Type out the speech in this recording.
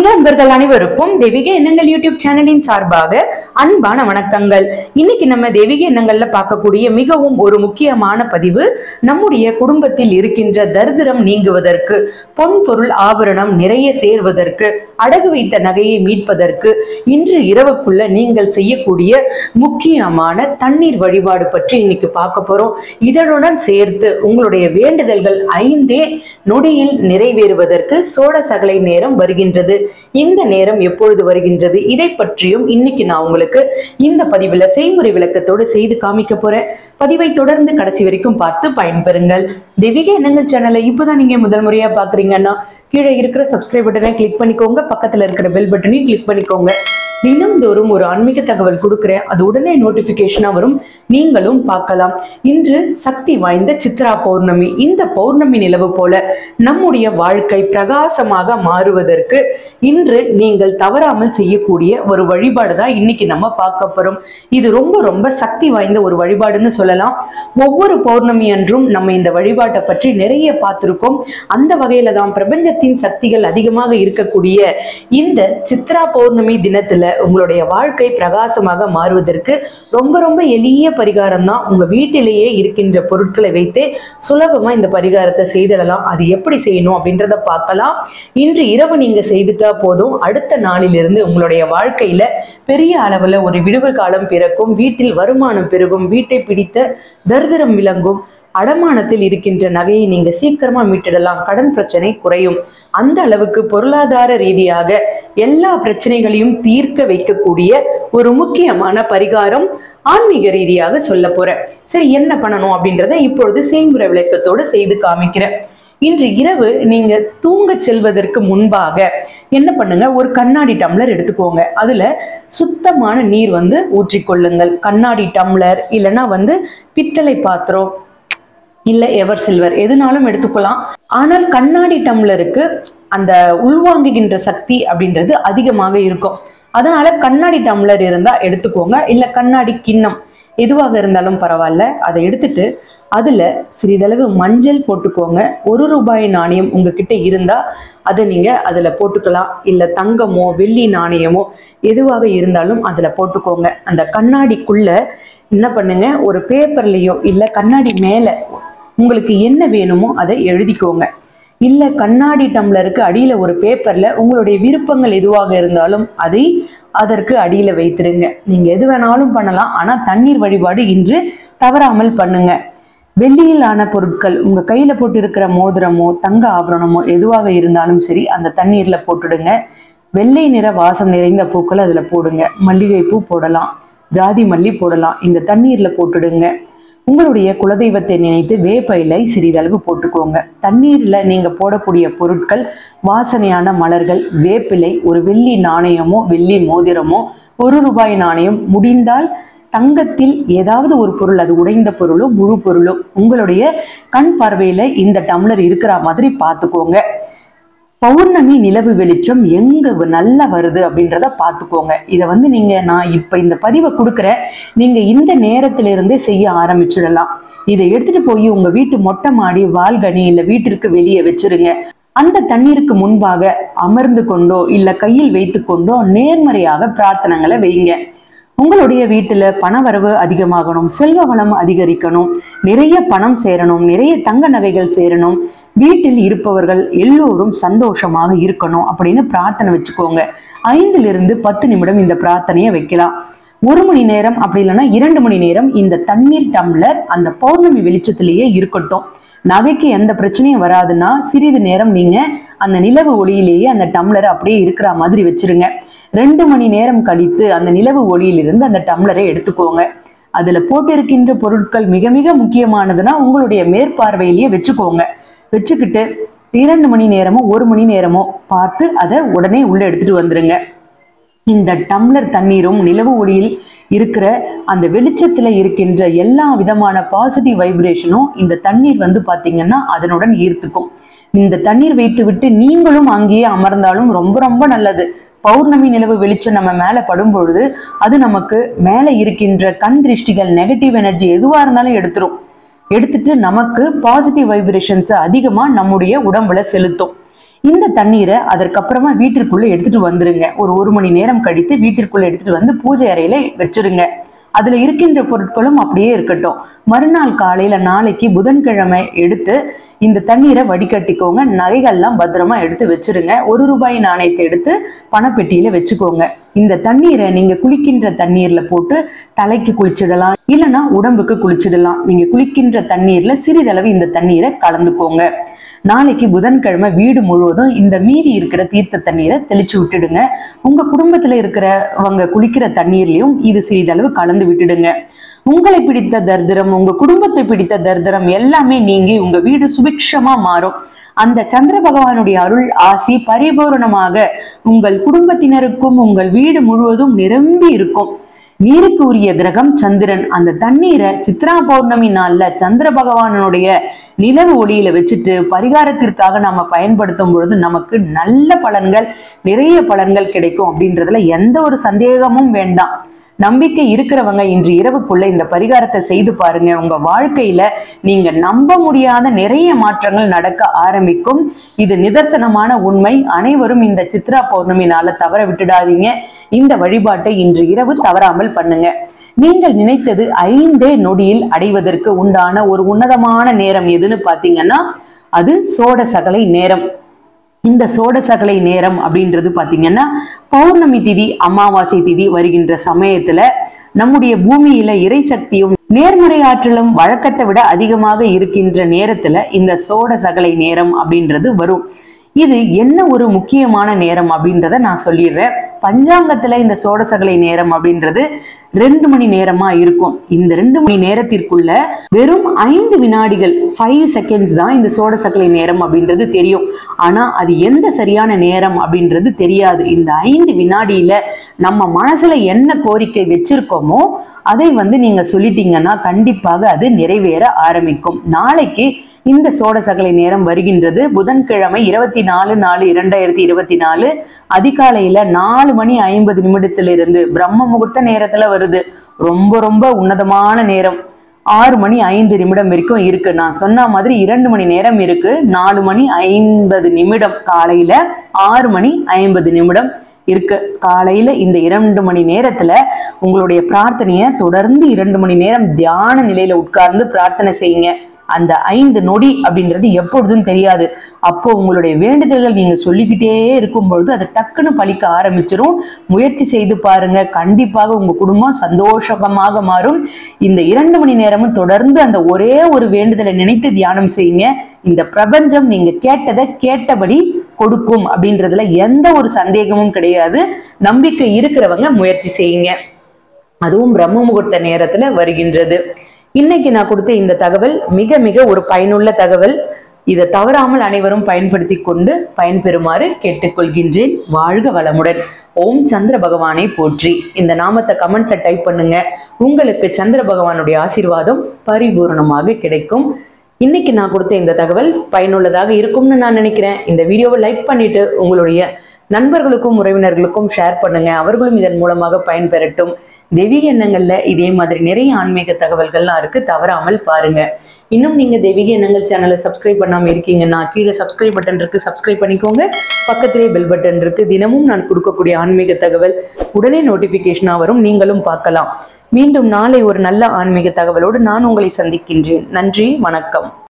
ஆன்மீக அன்பர்கள் அனைவருக்கும் தெய்வீக எண்ணங்கள் யூடியூப் சேனலின் சார்பாக அன்பான வணக்கங்கள் இன்னைக்கு நம்ம தெய்வீக எண்ணங்கள்ல பார்க்கக்கூடிய மிகவும் ஒரு முக்கியமான பதிவு நம்முடைய குடும்பத்தில் இருக்கின்ற தரித்திரம் நீங்குவதற்கு பொன் பொருள் ஆபரணம் நிறைய சேர்வதற்கு அடகு வைத்த நகையை மீட்பதற்கு இன்று இரவுக்குள்ள நீங்கள் செய்யக்கூடிய முக்கியமான தண்ணீர் வழிபாடு பற்றி இன்னைக்கு பார்க்க போறோம் இதனுடன் சேர்த்து உங்களுடைய வேண்டுதல்கள் ஐந்தே நொடியில் நிறைவேறுவதற்கு சோழ சகலை நேரம் வருகின்றது இந்த நேரம் எப்பொழுது வருகின்றது இதை பற்றியும் இன்னைக்கு நான் உங்களுக்கு இந்த பதிவுல செய்முறை விளக்கத்தோடு செய்து காமிக்க போறேன் பதிவை தொடர்ந்து கடைசி வரைக்கும் பார்த்து பயன்பெறுங்கள் தெய்வீக எண்ணங்கள் சேனலை இப்போதான் நீங்க முதல் முறையா பாக்குறீங்கன்னா கீழே இருக்கிற சப்ஸ்கிரைப் பட்டனை கிளிக் பண்ணிக்கோங்க பக்கத்துல இருக்கிற பெல் பட்டனையும் கிளிக் பண்ணிக்கோங்க தினம்தோறும் ஒரு ஆன்மீக தகவல் கொடுக்குறேன் அது உடனே நோட்டிபிகேஷனா வரும் நீங்களும் பார்க்கலாம் இன்று சக்தி வாய்ந்த சித்ரா பௌர்ணமி இந்த பௌர்ணமி நிலவு போல நம்முடைய வாழ்க்கை பிரகாசமாக மாறுவதற்கு இன்று நீங்கள் தவறாமல் செய்யக்கூடிய ஒரு வழிபாடு தான் இன்னைக்கு நம்ம பார்க்க போறோம் இது ரொம்ப ரொம்ப சக்தி வாய்ந்த ஒரு வழிபாடுன்னு சொல்லலாம் ஒவ்வொரு பௌர்ணமி அன்றும் நம்ம இந்த வழிபாட்டை பற்றி நிறைய பார்த்திருக்கோம் அந்த வகையில தான் பிரபஞ்சத்தின் சக்திகள் அதிகமாக இருக்கக்கூடிய இந்த சித்ரா பௌர்ணமி தினத்துல உங்களுடைய வாழ்க்கை பிரகாசமாக மாறுவதற்கு ரொம்ப ரொம்ப எளிய பரிகாரம் தான் உங்க வீட்டிலேயே இருக்கின்ற பொருட்களை வைத்தே சுலபமா இந்த பரிகாரத்தை செய்திடலாம் அது எப்படி செய்யணும் அப்படின்றத பார்க்கலாம் இன்று இரவு நீங்க செய்துட்டா போதும் அடுத்த நாளிலிருந்து உங்களுடைய வாழ்க்கையில பெரிய அளவுல ஒரு விடுவு காலம் பிறக்கும் வீட்டில் வருமானம் பெருகும் வீட்டை பிடித்த தரித்திரம் விளங்கும் அடமானத்தில் இருக்கின்ற நகையை நீங்க சீக்கிரமா மீட்டிடலாம் கடன் பிரச்சனை குறையும் அந்த அளவுக்கு பொருளாதார ரீதியாக எல்லா பிரச்சனைகளையும் தீர்க்க வைக்கக்கூடிய ஒரு முக்கியமான பரிகாரம் ஆன்மீக ரீதியாக சொல்ல போறேன் சரி என்ன பண்ணணும் அப்படின்றத இப்பொழுது செய்முறை விளக்கத்தோடு செய்து காமிக்கிறேன் இன்று இரவு நீங்க தூங்க செல்வதற்கு முன்பாக என்ன பண்ணுங்க ஒரு கண்ணாடி டம்ளர் எடுத்துக்கோங்க அதுல சுத்தமான நீர் வந்து ஊற்றிக்கொள்ளுங்கள் கண்ணாடி டம்ளர் இல்லைன்னா வந்து பித்தளை பாத்திரம் இல்ல எவர் சில்வர் எதுனாலும் எடுத்துக்கலாம் ஆனால் கண்ணாடி டம்ளருக்கு அந்த உள்வாங்குகின்ற சக்தி அப்படின்றது அதிகமாக இருக்கும் அதனால கண்ணாடி டம்ளர் இருந்தா எடுத்துக்கோங்க இல்ல கண்ணாடி கிண்ணம் எதுவாக இருந்தாலும் பரவாயில்ல அதை எடுத்துட்டு அதுல சிறிதளவு மஞ்சள் போட்டுக்கோங்க ஒரு ரூபாய் நாணயம் உங்ககிட்ட இருந்தா அதை நீங்க அதுல போட்டுக்கலாம் இல்ல தங்கமோ வெள்ளி நாணயமோ எதுவாக இருந்தாலும் அதுல போட்டுக்கோங்க அந்த கண்ணாடிக்குள்ள என்ன பண்ணுங்க ஒரு பேப்பர்லயோ இல்ல கண்ணாடி மேல உங்களுக்கு என்ன வேணுமோ அதை எழுதிக்கோங்க இல்ல கண்ணாடி டம்ளருக்கு அடியில ஒரு பேப்பர்ல உங்களுடைய விருப்பங்கள் எதுவாக இருந்தாலும் அதை அதற்கு அடியில வைத்திருங்க நீங்க எது வேணாலும் பண்ணலாம் ஆனா தண்ணீர் வழிபாடு இன்று தவறாமல் பண்ணுங்க வெள்ளியில் ஆன பொருட்கள் உங்க கையில போட்டு இருக்கிற மோதிரமோ தங்க ஆபரணமோ எதுவாக இருந்தாலும் சரி அந்த தண்ணீர்ல போட்டுடுங்க வெள்ளை நிற வாசம் நிறைந்த பூக்கள் அதுல போடுங்க மல்லிகை பூ போடலாம் ஜாதி மல்லி போடலாம் இந்த தண்ணீர்ல போட்டுடுங்க உங்களுடைய குலதெய்வத்தை நினைத்து வேப்ப சிறிதளவு போட்டுக்கோங்க தண்ணீர்ல நீங்க போடக்கூடிய பொருட்கள் வாசனையான மலர்கள் வேப்பிலை ஒரு வெள்ளி நாணயமோ வெள்ளி மோதிரமோ ஒரு ரூபாய் நாணயம் முடிந்தால் தங்கத்தில் ஏதாவது ஒரு பொருள் அது உடைந்த பொருளோ முழு பொருளோ உங்களுடைய கண் பார்வையில இந்த டம்ளர் இருக்கிற மாதிரி பார்த்துக்கோங்க பௌர்ணமி நிலவு வெளிச்சம் எங்க வ- நல்லா வருது அப்படின்றத பார்த்துக்கோங்க இதை வந்து நீங்க நான் இப்ப இந்த பதிவை கொடுக்குறேன் நீங்க இந்த நேரத்துல இருந்தே செய்ய ஆரம்பிச்சிடலாம் இதை எடுத்துட்டு போய் உங்க வீட்டு மொட்டை மாடி வால்கனி இல்ல வீட்டிற்கு வெளியே வச்சிருங்க அந்த தண்ணீருக்கு முன்பாக அமர்ந்து கொண்டோ இல்ல கையில் வைத்து கொண்டோ நேர்மறையாக பிரார்த்தனைகளை வைங்க உங்களுடைய வீட்டுல பணவரவு அதிகமாகணும் செல்வ வளம் அதிகரிக்கணும் நிறைய பணம் சேரணும் நிறைய தங்க நகைகள் சேரணும் வீட்டில் இருப்பவர்கள் எல்லோரும் சந்தோஷமாக இருக்கணும் அப்படின்னு பிரார்த்தனை வச்சுக்கோங்க ஐந்திலிருந்து பத்து நிமிடம் இந்த பிரார்த்தனையை வைக்கலாம் ஒரு மணி நேரம் அப்படி இல்லைன்னா இரண்டு மணி நேரம் இந்த தண்ணீர் டம்ளர் அந்த பௌர்ணமி வெளிச்சத்திலேயே இருக்கட்டும் நகைக்கு எந்த பிரச்சனையும் வராதுன்னா சிறிது நேரம் நீங்க அந்த நிலவு ஒளியிலேயே அந்த டம்ளரை அப்படியே இருக்கிற மாதிரி வச்சிருங்க ரெண்டு மணி நேரம் கழித்து அந்த நிலவு ஒளியிலிருந்து அந்த டம்ளரை எடுத்துக்கோங்க அதுல போட்டிருக்கின்ற பொருட்கள் மிக மிக முக்கியமானதுன்னா உங்களுடைய மேற்பார்வையிலேயே வச்சுக்கோங்க வச்சுக்கிட்டு இரண்டு மணி நேரமோ ஒரு மணி நேரமோ பார்த்து அதை உடனே உள்ள எடுத்துட்டு வந்துருங்க இந்த டம்ளர் தண்ணீரும் நிலவு ஒளியில் இருக்கிற அந்த வெளிச்சத்துல இருக்கின்ற எல்லா விதமான பாசிட்டிவ் வைப்ரேஷனும் இந்த தண்ணீர் வந்து பாத்தீங்கன்னா அதனுடன் ஈர்த்துக்கும் இந்த தண்ணீர் வைத்து விட்டு நீங்களும் அங்கேயே அமர்ந்தாலும் ரொம்ப ரொம்ப நல்லது பௌர்ணமி நிலவு வெளிச்சம் நம்ம மேல படும் பொழுது அது நமக்கு மேல இருக்கின்ற கண் திருஷ்டிகள் நெகட்டிவ் எனர்ஜி எதுவா இருந்தாலும் எடுத்துரும் எடுத்துட்டு நமக்கு பாசிட்டிவ் வைப்ரேஷன்ஸ் அதிகமா நம்முடைய உடம்புல செலுத்தும் இந்த தண்ணீரை அதற்கப்புறமா வீட்டிற்குள்ள எடுத்துட்டு வந்துருங்க ஒரு ஒரு மணி நேரம் கழித்து வீட்டிற்குள்ள எடுத்துட்டு வந்து பூஜை அறையில வச்சிருங்க அதுல இருக்கின்ற பொருட்களும் அப்படியே இருக்கட்டும் மறுநாள் காலையில நாளைக்கு புதன்கிழமை எடுத்து இந்த தண்ணீரை வடிகட்டிக்கோங்க நகைகள்லாம் பத்திரமா எடுத்து வச்சிருங்க ஒரு ரூபாய் நாணயத்தை எடுத்து பணப்பெட்டியில வச்சுக்கோங்க இந்த தண்ணீரை நீங்க குளிக்கின்ற தண்ணீர்ல போட்டு தலைக்கு குளிச்சிடலாம் இல்லைன்னா உடம்புக்கு குளிச்சிடலாம் நீங்க குளிக்கின்ற தண்ணீர்ல சிறிதளவு இந்த தண்ணீரை கலந்துக்கோங்க நாளைக்கு புதன்கிழமை வீடு முழுவதும் இந்த மீதி இருக்கிற தீர்த்த தண்ணீரை தெளிச்சு விட்டுடுங்க உங்க குடும்பத்துல இருக்கிறவங்க குளிக்கிற தண்ணீர்லயும் இது சிறிதளவு கலந்து விட்டுடுங்க உங்களை பிடித்த தரித்திரம் உங்க குடும்பத்தை பிடித்த தரித்திரம் எல்லாமே நீங்கி உங்க வீடு சுபிக்ஷமா மாறும் அந்த சந்திர பகவானுடைய அருள் ஆசி பரிபூரணமாக உங்கள் குடும்பத்தினருக்கும் உங்கள் வீடு முழுவதும் நிரம்பி இருக்கும் நீருக்கு உரிய கிரகம் சந்திரன் அந்த தண்ணீரை சித்ரா பௌர்ணமி நாள்ல சந்திர பகவானுடைய நிலவு ஒளியில வச்சுட்டு பரிகாரத்திற்காக நாம பயன்படுத்தும் பொழுது நமக்கு நல்ல பலன்கள் நிறைய பலன்கள் கிடைக்கும் அப்படின்றதுல எந்த ஒரு சந்தேகமும் வேண்டாம் நம்பிக்கை இருக்கிறவங்க இன்று இரவுக்குள்ள இந்த பரிகாரத்தை செய்து பாருங்க உங்க வாழ்க்கையில நீங்க நம்ப முடியாத நிறைய மாற்றங்கள் நடக்க ஆரம்பிக்கும் இது நிதர்சனமான உண்மை அனைவரும் இந்த சித்ரா பௌர்ணமி நாளை தவற விட்டுடாதீங்க இந்த வழிபாட்டை இன்று இரவு தவறாமல் பண்ணுங்க நீங்கள் நினைத்தது ஐந்தே நொடியில் அடைவதற்கு உண்டான ஒரு உன்னதமான நேரம் எதுன்னு பாத்தீங்கன்னா அது சோட சகலை நேரம் இந்த சோடசகலை நேரம் அப்படின்றது பாத்தீங்கன்னா பௌர்ணமி திதி அமாவாசை திதி வருகின்ற சமயத்துல நம்முடைய பூமியில இறை சக்தியும் நேர்மறை ஆற்றலும் வழக்கத்தை விட அதிகமாக இருக்கின்ற நேரத்துல இந்த சோடசகலை நேரம் அப்படின்றது வரும் இது என்ன ஒரு முக்கியமான நேரம் அப்படின்றத நான் சொல்லிடுறேன் பஞ்சாங்கத்துல இந்த சோடசகலை நேரம் அப்படின்றது ரெண்டு மணி நேரமா இருக்கும் இந்த ரெண்டு மணி நேரத்திற்குள்ள வெறும் ஐந்து வினாடிகள் ஃபைவ் செகண்ட்ஸ் தான் இந்த சோடசகலை நேரம் அப்படின்றது தெரியும் ஆனா அது எந்த சரியான நேரம் அப்படின்றது தெரியாது இந்த ஐந்து வினாடியில நம்ம மனசுல என்ன கோரிக்கை வச்சிருக்கோமோ அதை வந்து நீங்க சொல்லிட்டீங்கன்னா கண்டிப்பாக அது நிறைவேற ஆரம்பிக்கும் நாளைக்கு இந்த சோடசகலை நேரம் வருகின்றது புதன்கிழமை இருபத்தி நாலு நாலு இரண்டாயிரத்தி இருபத்தி நாலு அதிகாலையில நாலு மணி ஐம்பது நிமிடத்திலிருந்து பிரம்ம முகூர்த்த நேரத்துல வருது ரொம்ப ரொம்ப உன்னதமான நேரம் ஆறு மணி ஐந்து நிமிடம் வரைக்கும் இருக்கு நான் சொன்ன மாதிரி இரண்டு மணி நேரம் இருக்கு நாலு மணி ஐம்பது நிமிடம் காலையில ஆறு மணி ஐம்பது நிமிடம் இருக்கு காலையில இந்த இரண்டு மணி நேரத்துல உங்களுடைய பிரார்த்தனையை தொடர்ந்து இரண்டு மணி நேரம் தியான நிலையில உட்கார்ந்து பிரார்த்தனை செய்யுங்க அந்த ஐந்து நொடி அப்படின்றது எப்பொழுதும் தெரியாது அப்போ உங்களுடைய வேண்டுதல்கள் நீங்க சொல்லிக்கிட்டே இருக்கும் பொழுது அது டக்குன்னு பலிக்க ஆரம்பிச்சிரும் முயற்சி செய்து பாருங்க கண்டிப்பாக உங்க குடும்பம் சந்தோஷமாக மாறும் இந்த இரண்டு மணி நேரமும் தொடர்ந்து அந்த ஒரே ஒரு வேண்டுதலை நினைத்து தியானம் செய்யுங்க இந்த பிரபஞ்சம் நீங்க கேட்டதை கேட்டபடி கொடுக்கும் அப்படின்றதுல எந்த ஒரு சந்தேகமும் கிடையாது நம்பிக்கை இருக்கிறவங்க முயற்சி செய்யுங்க அதுவும் பிரம்ம முகூர்த்த நேரத்துல வருகின்றது இன்னைக்கு நான் கொடுத்த இந்த தகவல் மிக மிக ஒரு பயனுள்ள தகவல் இதை தவறாமல் அனைவரும் பயன்படுத்தி கொண்டு பயன்பெறுமாறு கேட்டுக்கொள்கின்றேன் வாழ்க வளமுடன் ஓம் சந்திர பகவானை போற்றி இந்த நாமத்தை கமெண்ட்ல டைப் பண்ணுங்க உங்களுக்கு சந்திர பகவானுடைய ஆசீர்வாதம் பரிபூரணமாக கிடைக்கும் இன்னைக்கு நான் கொடுத்த இந்த தகவல் பயனுள்ளதாக இருக்கும்னு நான் நினைக்கிறேன் இந்த வீடியோவை லைக் பண்ணிட்டு உங்களுடைய நண்பர்களுக்கும் உறவினர்களுக்கும் ஷேர் பண்ணுங்க அவர்களும் இதன் மூலமாக பயன்பெறட்டும் தெய்வீக எண்ணங்கள்ல இதே மாதிரி நிறைய ஆன்மீக தகவல்கள்லாம் இருக்கு தவறாமல் பாருங்க இன்னும் நீங்க தெய்வீக எண்ணங்கள் சேனலை சப்ஸ்கிரைப் பண்ணாம இருக்கீங்கன்னா கீழே சப்ஸ்கிரைப் பட்டன் இருக்கு சப்ஸ்கிரைப் பண்ணிக்கோங்க பக்கத்திலே பெல் பட்டன் இருக்கு தினமும் நான் கொடுக்கக்கூடிய ஆன்மீக தகவல் உடனே நோட்டிபிகேஷனா வரும் நீங்களும் பார்க்கலாம் மீண்டும் நாளை ஒரு நல்ல ஆன்மீக தகவலோடு நான் உங்களை சந்திக்கின்றேன் நன்றி வணக்கம்